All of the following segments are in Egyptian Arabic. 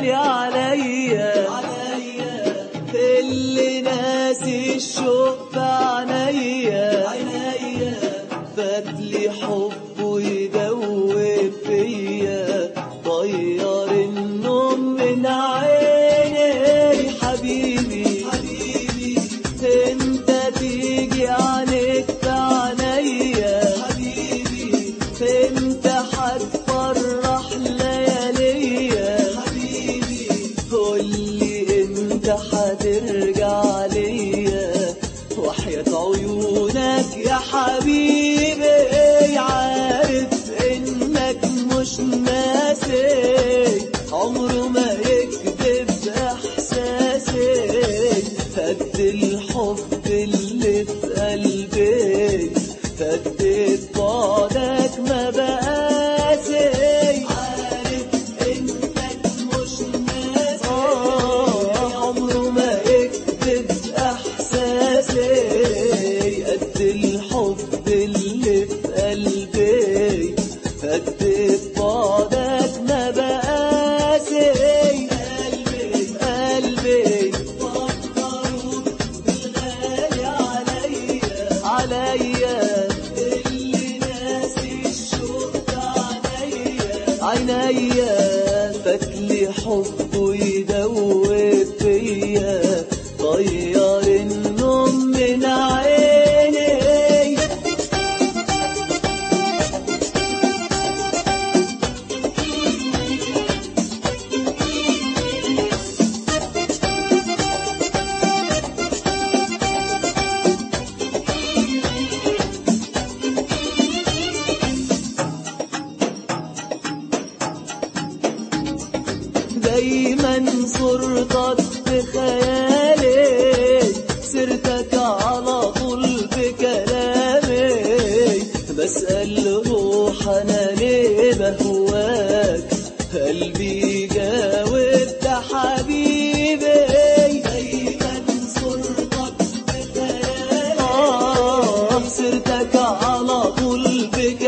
الغالي عليا عليا اللي ناسي الشوق في عينيا عينيا فاتلي حبه يدوب فيا طير النوم من عيني حبيبي حبيبي انت تيجي عليك في عينيا حبيبي انت هتفرح لياليا حبيبي قولي انت هترجع ليا وحياة عيونك يا حبيبي عارف انك مش ناسي عمره ما يكذب احساسي قد الحب اللي في قلبي قد بعدك ما بقاسي عارف انك مش ناسي عمره ما يكذب احساسي قد الحب اللي في قلبي قد بعدك ما بقاسي قلبي قلبي فكروا بالغالي عليا عليا اللي ناسي الشوق عليا عينيا فاتلي حبه يدوب فيا طير النوم من عيني دايما صورتك في خيالي سيرتك على طول بكلامي بسأل روح انا ليه بهواك قلبي جاوب ده حبيبي دايما صورتك في خيالي آه سيرتك على طول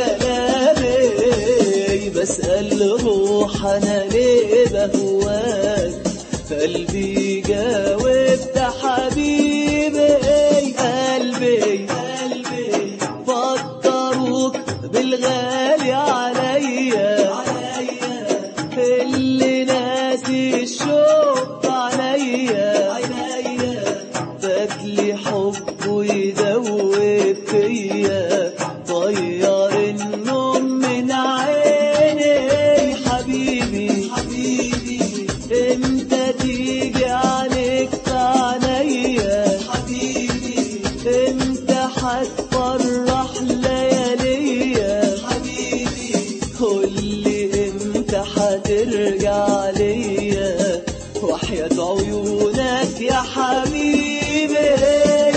بكلامي بسأل روح انا ليه بهواك قلبي جاوب ده حبيبي قلبي قلبي فكروك بالغالي عليا عليا اللي ناسي الشوق عليا عينيا فاتلي حبه يدوب فيا طير النوم من عيني حبيبي حبيبي انت تيجي عليك في عينيا حبيبي انت هتفرح لياليا حبيبي قولي امتى هترجع ليا وحياة عيونك يا حبيبي